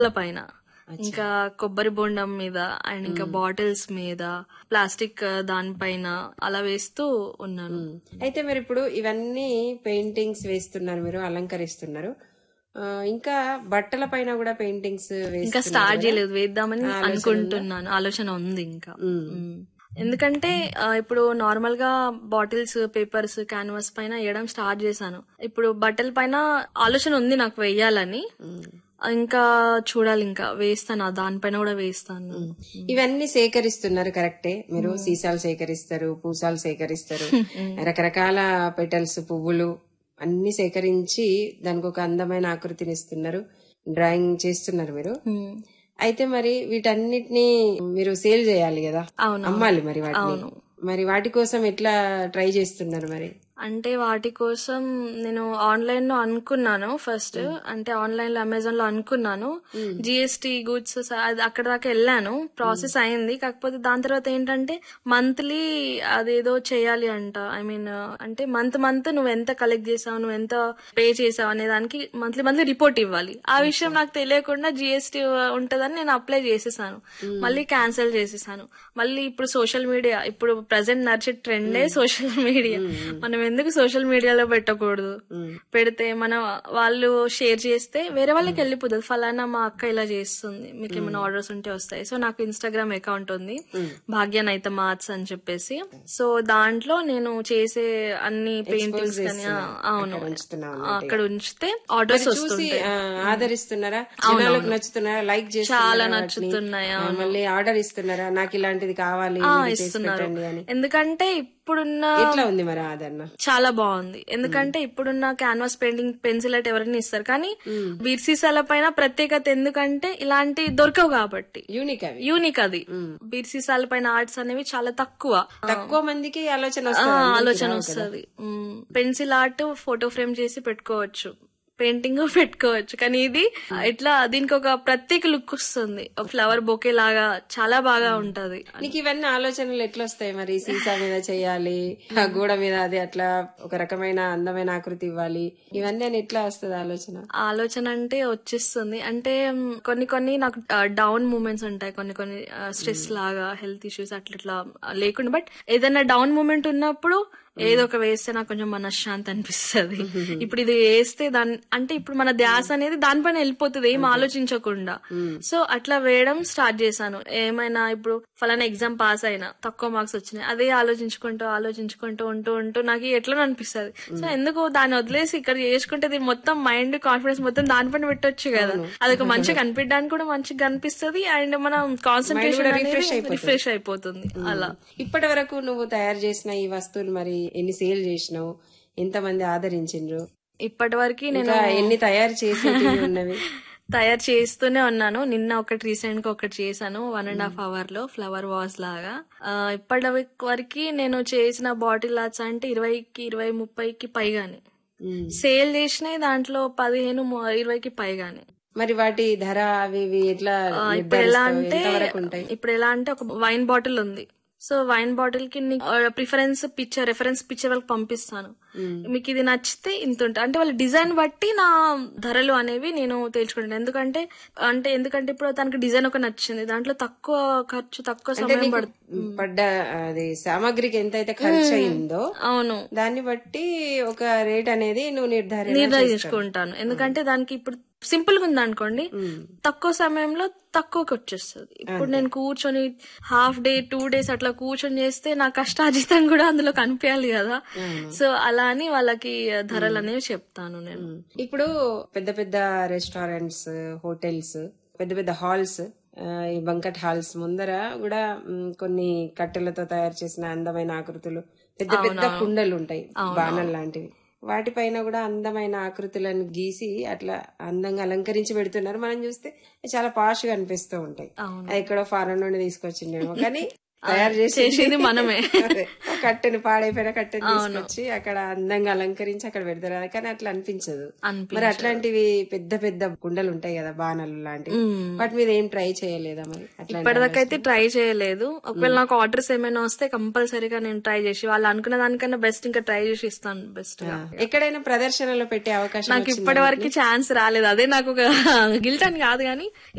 పైన ఇంకా కొబ్బరి బొండం మీద అండ్ ఇంకా బాటిల్స్ మీద ప్లాస్టిక్ దానిపైన అలా వేస్తూ ఉన్నాను అయితే మరి ఇప్పుడు ఇవన్నీ పెయింటింగ్స్ వేస్తున్నారు మీరు అలంకరిస్తున్నారు ఆ, ఇంకా బట్టల పైన కూడా పెయింటింగ్స్ ఇంకా స్టార్ట్ చేయలేదు వేద్దామని అనుకుంటున్నాను ఆలోచన ఉంది ఇంకా మ్మ్. ఎందుకంటే ఆ, ఇప్పుడు నార్మల్ గా బాటిల్స్ పేపర్స్ క్యాన్వాస్ పైన వేయడం స్టార్ట్ చేశాను ఇప్పుడు బట్టల పైన ఆలోచన ఉంది నాకు వేయాలని ఇంకా చూడాలి ఇంకా వేస్తాను ఆ దానిపైన కూడా వేస్తాను ఇవన్నీ సేకరిస్తున్నారు కరెక్టే మీరు సీసాలు సేకరిస్తారు పూసాలు సేకరిస్తారు రకరకాల పెటల్స్ పువ్వులు అన్ని సేకరించి దానికి ఒక అందమైన ఆకృతిని ఇస్తున్నారు డ్రాయింగ్ చేస్తున్నారు మీరు మ్మ్. అయితే మరి వీటన్నిటిని మీరు సేల్ చేయాలి కదా అవును అమ్మాలి మరి వాటిని మరి వాటి కోసం ఎట్లా ట్రై చేస్తున్నారు మరి అంటే వాటి కోసం నేను ఆన్లైన్ లో అనుకున్నాను ఫస్ట్ అంటే ఆన్లైన్ లో అమెజాన్ లో అనుకున్నాను జిఎస్టి గుడ్స్ అక్కడ దాకా వెళ్ళాను ప్రాసెస్ అయింది కాకపోతే దాని తర్వాత ఏంటంటే మంత్లీ అదేదో చేయాలి అంట ఐ మీన్ అంటే మంత్ మంత్ నువ్వు ఎంత కలెక్ట్ చేసావు నువ్వు ఎంత పే చేసావు అనే దానికి మంత్లీ మంత్లీ రిపోర్ట్ ఇవ్వాలి ఆ విషయం నాకు తెలియకుండా జిఎస్టి ఉంటదని నేను అప్లై చేసేసాను మళ్ళీ క్యాన్సిల్ చేసేసాను మళ్ళీ ఇప్పుడు సోషల్ మీడియా ఇప్పుడు ప్రజెంట్ నడిచే ట్రెండే సోషల్ మీడియా మనం ఎందుకు సోషల్ మీడియాలో పెట్టకూడదు పెడితే మన వాళ్ళు షేర్ చేస్తే వేరే వాళ్ళకి వెళ్ళిపోతుంది ఫలానా మా అక్క ఇలా చేస్తుంది మీకు ఏమైనా ఆర్డర్స్ ఉంటే వస్తాయి సో నాకు ఇన్స్టాగ్రామ్ అకౌంట్ ఉంది భాగ్య నైత మార్ట్స్ అని చెప్పేసి సో దాంట్లో నేను చేసే అన్ని పెయింటింగ్స్ కానీ ఆ, అవును ఉంచుతున్నాం అక్కడ ఉంచితే ఆర్డర్స్ చూసి వస్తుంటాయి ఆ, ఆదరిస్తున్నారా జనాలకు నచ్చుతున్నారా లైక్ చాలా చేస్తున్నారా నచ్చుతున్నాయి వాటిని? ఆ, మళ్ళీ ఆర్డర్ ఇస్తున్నారా నాకు ఇలాంటిది కావాలి ఆ, మీరు చేసి ఇస్తున్నారు పెట్టండి అని ఎందుకంటే ఇప్పుడున్న ఎట్లా ఉంది మరి ఆదరణ చాలా బాగుంది ఎందుకంటే ఇప్పుడున్న క్యాన్వాస్ పెయింటింగ్ పెన్సిల్ అట్ ఎవరైనా ఇస్తారు కానీ బీర్సీసాల పైన ప్రత్యేకత ఎందుకంటే ఇలాంటి దొరకవు కాబట్టి యూనిక్ అవి యూనిక్ అది బీర్సీసాల పైన ఆర్ట్స్ అనేవి చాలా తక్కువ తక్కువ మందికి ఆలోచన ఆ, వస్తుంది ఆలోచన వస్తుంది పెన్సిల్ ఆర్ట్ ఫోటో ఫ్రేమ్ చేసి పెట్టుకోవచ్చు పెయింటింగ్ పెట్టుకోవచ్చు కానీ ఇది ఇట్లా దీనికి ఒక ప్రత్యేక లుక్ వస్తుంది ఒక ఫ్లవర్ బొకే లాగా చాలా బాగా ఉంటది నీకు ఇవన్నీ ఆలోచనలు ఎట్లా వస్తాయి మరి సీసా మీద చేయాలి ఆ గోడ మీద అది అట్లా ఒక రకమైన అందమైన ఆకృతి ఇవ్వాలి ఇవన్నీ అని ఎట్లా వస్తుంది ఆలోచన ఆలోచన అంటే వచ్చేస్తుంది అంటే మ్, కొన్ని కొన్ని నాకు డౌన్ మూమెంట్స్ ఉంటాయి కొన్ని కొన్ని స్ట్రెస్ లాగా హెల్త్ ఇష్యూస్ అట్లా ఇట్లా లేకుండా బట్ ఏదైనా డౌన్ మూమెంట్ ఉన్నప్పుడు ఏదో ఒక వేస్తే నాకు కొంచెం మనశ్శాంతి అనిపిస్తుంది ఇప్పుడు ఇది వేస్తే దాని అంటే ఇప్పుడు మన ధ్యాస అనేది దానిపైన వెళ్ళిపోతుంది ఏం ఆలోచించకుండా సో అట్లా వేయడం స్టార్ట్ చేశాను ఏమైనా ఇప్పుడు ఫలానా ఎగ్జామ్ పాస్ అయినా తక్కువ మార్క్స్ వచ్చినాయి అదే ఆలోచించుకుంటూ ఆలోచించుకుంటూ ఉంటూ ఉంటూ నాకు ఎట్లా అనిపిస్తుంది సో ఎందుకు దాన్ని వదిలేసి ఇక్కడ చేసుకుంటే ఇది మొత్తం మైండ్ కాన్ఫిడెన్స్ మొత్తం దానిపైన పెట్టొచ్చు కదా అదొక మంచిగా కనిపించడానికి కూడా మంచిగా కనిపిస్తుంది అండ్ మనం కాన్సన్ట్రేషన్ రిఫ్రెష్ అయిపోతుంది అలా ఇప్పటి వరకు నువ్వు తయారు చేసిన ఈ వస్తువులు మరి ఎన్ని సేల్ చేసినావు ఎంత మంది ఆదరించిండ్రు ఇప్పటి వరకు నేను ఇంకా ఎన్ని తయారు చేసేవి ఉన్నవి తయారు చేస్తూనే ఉన్నాను నిన్న ఒకటి రీసెంట్ గా ఒకటి చేశాను వన్ అండ్ హాఫ్ అవర్ లో ఫ్లవర్ వాస్ లాగా ఆ, ఇప్పటి వరకు నేను చేసిన బాటిల్ ఆర్ట్స్ అంటే ఇరవైకి ఇరవై ముప్పైకి పైగానే ఉమ్. సేల్ చేసినాయి దాంట్లో పదిహేను ము- ఇరవైకి పైగానే మరి వాటి ధర అవి ఇవి ఎట్లా ఆ, ఇప్పుడు ఎలా నిర్ధారిస్తావు? అంటే ఎంతవరకు ఉంటాయి ఇప్పుడు ఎలా అంటే ఒక వైన్ బాటిల్ ఉంది సో వైన్ బాటిల్ కి ప్రిఫరెన్స్ పిక్చర్ రెఫరెన్స్ పిక్చర్ వాళ్ళకి పంపిస్తాను మీకు ఇది నచ్చితే ఇంత ఉంటుంది అంటే వాళ్ళ డిజైన్ బట్టి నా ధరలు అనేవి నేను తేల్చుకుంటాను ఎందుకంటే అంటే ఎందుకంటే ఇప్పుడు తనకి డిజైన్ ఒక నచ్చింది దాంట్లో తక్కువ ఖర్చు తక్కువ సమయం పడుతుంది పడ్డ అది సామాగ్రికి ఎంతైతే ఖర్చు అయిందో అవును దాన్ని బట్టి ఒక రేట్ అనేది నువ్వు నిర్ధారణ నిర్ణయించుకుంటాను ఎందుకంటే దానికి ఇప్పుడు సింపుల్ గా ఉంది అనుకోండి తక్కువ సమయంలో తక్కువకి వచ్చేస్తుంది ఇప్పుడు నేను కూర్చొని హాఫ్ డే టూ డేస్ అట్లా కూర్చొని చేస్తే నా కష్టాజితం కూడా అందులో కనిపించాలి కదా సో అలా అని వాళ్ళకి ధరలు అనేవి చెప్తాను నేను ఇప్పుడు పెద్ద పెద్ద రెస్టారెంట్స్ హోటల్స్ పెద్ద పెద్ద హాల్స్ ఈ బంకట్ హాల్స్ ముందర కూడా మ్, కొన్ని కట్టెలతో తయారు చేసిన అందమైన ఆకృతులు పెద్ద పెద్ద కుండలు ఉంటాయి బాణం లాంటివి వాటిపైన కూడా అందమైన ఆకృతులను గీసి అట్లా అందంగా అలంకరించి పెడుతున్నారు మనం చూస్తే చాలా పాష్ గా అనిపిస్తూ ఉంటాయి అవును. అది ఎక్కడో ఫారెన్ నుండి తీసుకొచ్చిండేమో కానీ తయారు చేసి చేసింది మనమే. అదే, ఆ కట్టెని పాడైపోయిన కట్టెని తీసుకొచ్చి అక్కడ అందంగా అలంకరించి అక్కడ పెడతారు అది కానీ అట్లా అనిపించదు అనిపించదు. మరి అట్లాంటివి పెద్ద పెద్ద కుండలు ఉంటాయి కదా బాణలు లాంటివి వాటి మీద ఏం ట్రై చేయలేదా మరి అట్లా ఇప్పటిదాకా అయితే ట్రై చేయలేదు ఒకవేళ నాకు ఆర్డర్స్ ఏమైనా వస్తే కంపల్సరీగా నేను ట్రై చేసి వాళ్ళు అనుకున్న దానికన్నా బెస్ట్ ఇంకా ట్రై చేసి ఇస్తాను బెస్ట్ గా ఎక్కడైనా ప్రదర్శనలో పెట్టే అవకాశం నాకు ఇప్పటి వరకు ఛాన్స్ రాలేదు అదే నాకు ఒక గిల్ట్ అని కాదు కానీ